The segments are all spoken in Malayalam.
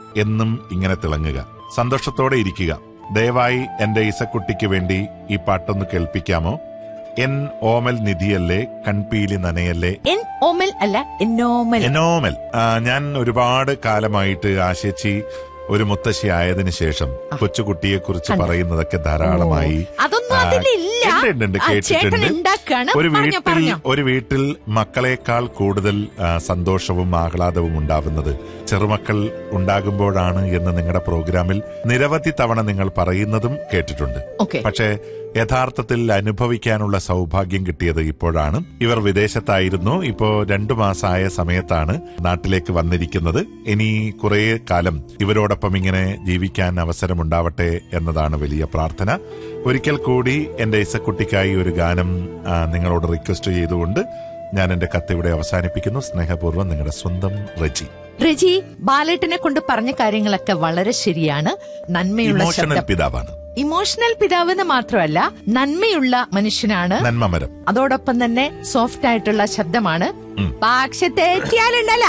എന്നും ഇങ്ങനെ തിളങ്ങുക സന്തോഷത്തോടെ ഇരിക്കുക ദയവായി എന്റെ ഇസക്കുട്ടിക്ക് വേണ്ടി ഈ പാട്ടൊന്ന് കേൾപ്പിക്കാമോ എൻ ഓമൽ നിധിയല്ലേ കൺപീലി നനയല്ലേ എൻ ഓമൽ അല്ല എന്നോമൽ എനോമൽ ആ, ഞാൻ ഒരുപാട് കാലമായിട്ട് ആശേച്ചി ഒരു മുത്തശ്ശി ആയതിനു ശേഷം കൊച്ചുകുട്ടിയെ കുറിച്ച് പറയുന്നതൊക്കെ ധാരാളമായി അതൊന്നും ആ, അതിലില്ല ഉണ്ട്, ഉണ്ട്, ഉണ്ട്, ആ, ചേട്ടൻ കേട്ടിട്ടുണ്ട്. ഉണ്ടാക്കാണ് ഒരു പറഞ്ഞോ വീട്ടിൽ പറഞ്ഞോ ഒരു വീട്ടിൽ മക്കളെക്കാൾ കൂടുതൽ ആ, സന്തോഷവും ആഹ്ലാദവും ഉണ്ടാവുന്നത് ചെറുമക്കൾ ഉണ്ടാകുമ്പോഴാണ് എന്ന് നിങ്ങളുടെ പ്രോഗ്രാമിൽ നിരവധി തവണ നിങ്ങൾ പറയുന്നതും കേട്ടിട്ടുണ്ട് ഓക്കെ പക്ഷേ യഥാർത്ഥത്തിൽ അനുഭവിക്കാനുള്ള സൗഭാഗ്യം കിട്ടിയത് ഇപ്പോഴാണ് ഇവർ വിദേശത്തായിരുന്നു ഇപ്പോ രണ്ടു മാസമായ സമയത്താണ് നാട്ടിലേക്ക് വന്നിരിക്കുന്നത് ഇനി കുറേ കാലം ഇവരോടൊപ്പം ഇങ്ങനെ ജീവിക്കാൻ അവസരമുണ്ടാവട്ടെ എന്നതാണ് വലിയ പ്രാർത്ഥന ഒരിക്കൽ കൂടി എന്റെ ഇസക്കുട്ടിക്കായി ഒരു ഗാനം ആ, നിങ്ങളോട് റിക്വസ്റ്റ് ചെയ്തുകൊണ്ട് ഞാൻ എന്റെ കത്ത് ഇവിടെ അവസാനിപ്പിക്കുന്നു സ്നേഹപൂർവ്വം നിങ്ങളുടെ സ്വന്തം റജി റജി ബാലേട്ടനെ കൊണ്ട് പറഞ്ഞ കാര്യങ്ങളൊക്കെ വളരെ ശരിയാണ് നന്മയുള്ള ഇമോഷണൽ ശബ്ദം പിതാവാണ് ഇമോഷണൽ പിതാവെന്ന് മാത്രമല്ല നന്മയുള്ള മനുഷ്യനാണ് നന്മമരം അതോടൊപ്പം തന്നെ സോഫ്റ്റ് ആയിട്ടുള്ള ശബ്ദമാണ് ഉം. പക്ഷെ തെറ്റിയാലുണ്ടല്ല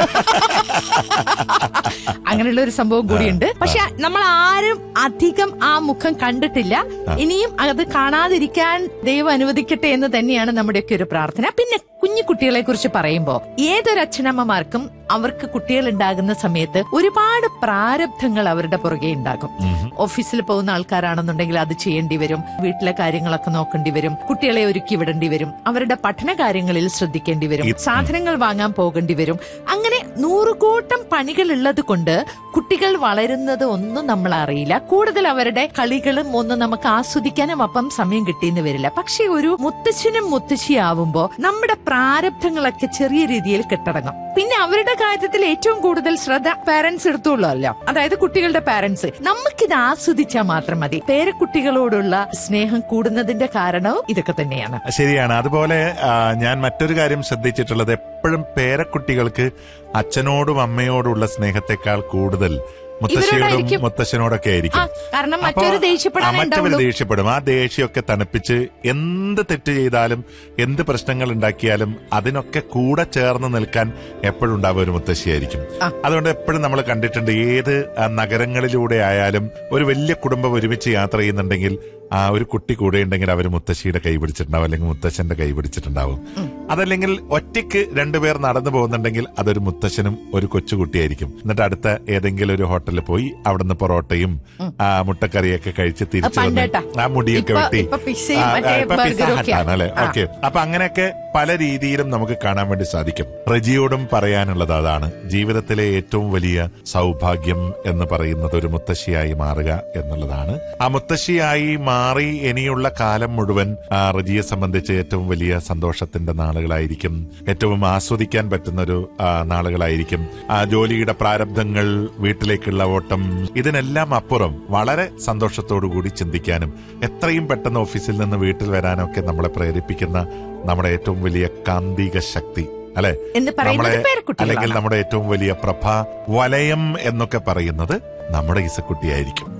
അങ്ങനെയുള്ള ഒരു സംഭവം കൂടിയുണ്ട് പക്ഷെ നമ്മൾ ആരും അധികം ആ മുഖം കണ്ടിട്ടില്ല ഇനിയും അത് കാണാതിരിക്കാൻ ദൈവം അനുവദിക്കട്ടെ എന്ന് തന്നെയാണ് നമ്മുടെയൊക്കെ ഒരു പ്രാർത്ഥന പിന്നെ കുഞ്ഞു കുട്ടികളെ കുറിച്ച് പറയുമ്പോ ഏതൊരു അച്ഛനമ്മമാർക്കും അവർക്ക് കുട്ടികൾ ഉണ്ടാകുന്ന സമയത്ത് ഒരുപാട് പ്രാരബ്ധങ്ങൾ അവരുടെ പുറകെ ഉണ്ടാകും ഓഫീസിൽ പോകുന്ന ആൾക്കാരാണെന്നുണ്ടെങ്കിൽ അത് ചെയ്യേണ്ടി വരും വീട്ടിലെ കാര്യങ്ങളൊക്കെ നോക്കേണ്ടി വരും കുട്ടികളെ ഒരുക്കി വിടേണ്ടി വരും അവരുടെ പഠന കാര്യങ്ങളിൽ ശ്രദ്ധിക്കേണ്ടി വരും സാധനങ്ങൾ വാങ്ങാൻ പോകേണ്ടി വരും അങ്ങനെ നൂറുകൂട്ടം പണികൾ ഉള്ളത് കൊണ്ട് കുട്ടികൾ വളരുന്നത് ഒന്നും നമ്മൾ അറിയില്ല കൂടുതൽ അവരുടെ കളികളും ഒന്നും നമുക്ക് ആസ്വദിക്കാനും അപ്പം സമയം കിട്ടിയെന്ന് വരില്ല പക്ഷെ ഒരു മുത്തച്ഛനും മുത്തശ്ശിയാവുമ്പോ നമ്മുടെ പ്രാരബ്ധങ്ങളൊക്കെ ചെറിയ രീതിയിൽ കെട്ടടങ്ങും പിന്നെ അവരുടെ കാര്യത്തിൽ ഏറ്റവും കൂടുതൽ ശ്രദ്ധ പാരന്റ്സ് എടുത്തുള്ളല്ലോ അതായത് കുട്ടികളുടെ പാരന്റ്സ് നമുക്കിത് ആസ്വദിച്ചാൽ മാത്രം മതി പേരക്കുട്ടികളോടുള്ള സ്നേഹം കൂടുന്നതിന്റെ കാരണവും ഇതൊക്കെ തന്നെയാണ് ശരിയാണ് അതുപോലെ ആ, ഞാൻ മറ്റൊരു കാര്യം ശ്രദ്ധിച്ചിട്ടുള്ളത് എപ്പോഴും പേരക്കുട്ടികൾക്ക് അച്ഛനോടും അമ്മയോടുള്ള സ്നേഹത്തെക്കാൾ കൂടുതൽ മുത്തശ്ശിയോടും ഇവരോടായിരിക്കും. മുത്തശ്ശനോടൊക്കെ ആയിരിക്കും ആ, കാരണം അപ്പോ, മറ്റൊരു ആ, ദേഷ്യപ്പെടാനേ മറ്റവര് ഉണ്ടാവുള്ളൂ. ദേഷ്യപ്പെടും ആ ദേഷ്യമൊക്കെ തണുപ്പിച്ച് എന്ത് തെറ്റ് ചെയ്താലും എന്ത് പ്രശ്നങ്ങൾ ഉണ്ടാക്കിയാലും അതിനൊക്കെ കൂടെ ചേർന്ന് നിൽക്കാൻ എപ്പോഴും ഉണ്ടാവുക ഒരു മുത്തശ്ശിയായിരിക്കും ആ. അതുകൊണ്ട് എപ്പോഴും നമ്മൾ കണ്ടിട്ടുണ്ട് ഏത് ആ, നഗരങ്ങളിലൂടെ ആയാലും ഒരു വലിയ കുടുംബം ഒരുമിച്ച് യാത്ര ചെയ്യുന്നുണ്ടെങ്കിൽ ആ ഒരു കുട്ടി കൂടെ ഉണ്ടെങ്കിൽ അവർ മുത്തശ്ശിയുടെ കൈ പിടിച്ചിട്ടുണ്ടാവും അല്ലെങ്കിൽ മുത്തശ്ശന്റെ കൈ പിടിച്ചിട്ടുണ്ടാവും അതല്ലെങ്കിൽ ഒറ്റയ്ക്ക് രണ്ടുപേർ നടന്നു പോകുന്നുണ്ടെങ്കിൽ അതൊരു മുത്തശ്ശനും ഒരു കൊച്ചുകുട്ടിയായിരിക്കും എന്നിട്ട് അടുത്ത ഏതെങ്കിലും ഒരു ഹോട്ടലിൽ പോയി അവിടുന്ന് പൊറോട്ടയും ആ മുട്ടക്കറിയൊക്കെ കഴിച്ച് തിരിച്ചു വന്ന് പണ്ടേട്ടാ. ആ മുടിയൊക്കെ ഇപ്പൊ- വെട്ടി ഇപ്പൊ പിസ്സയും ആ, മറ്റേ ഇപ്പൊ പിസ്സ ബർഗറും ഒക്കെ ഹട്ടാണ് അല്ലെ ആ. ഓക്കെ അപ്പൊ അങ്ങനെയൊക്കെ പല രീതിയിലും നമുക്ക് കാണാൻ വേണ്ടി സാധിക്കും റജിയോടും പറയാനുള്ളത് അതാണ് ജീവിതത്തിലെ ഏറ്റവും വലിയ സൗഭാഗ്യം എന്ന് പറയുന്നത് ഒരു മുത്തശ്ശിയായി മാറുക എന്നുള്ളതാണ് ആ മുത്തശ്ശിയായി മാറി ഇനിയുള്ള കാലം മുഴുവൻ ആ റജിയെ സംബന്ധിച്ച് ഏറ്റവും വലിയ സന്തോഷത്തിന്റെ നാളുകളായിരിക്കും ഏറ്റവും ആസ്വദിക്കാൻ പറ്റുന്ന ഒരു ആ, നാളുകളായിരിക്കും ആ ജോലിയുടെ പ്രാരബ്ധങ്ങൾ വീട്ടിലേക്കുള്ള ഓട്ടം ഇതിനെല്ലാം അപ്പുറം വളരെ സന്തോഷത്തോടു കൂടി ചിന്തിക്കാനും എത്രയും പെട്ടെന്ന് ഓഫീസിൽ നിന്ന് വീട്ടിൽ വരാനൊക്കെ നമ്മളെ പ്രേരിപ്പിക്കുന്ന നമ്മുടെ ഏറ്റവും വലിയ കാന്തിക ശക്തി അല്ലെ എന്ന് പറയുന്നത് നമ്മളെ അല്ലെങ്കിൽ പേരക്കുട്ടികളാണ് നമ്മുടെ ഏറ്റവും വലിയ പ്രഭ വലയം എന്നൊക്കെ പറയുന്നത് നമ്മുടെ ഇസക്കുട്ടിയായിരിക്കും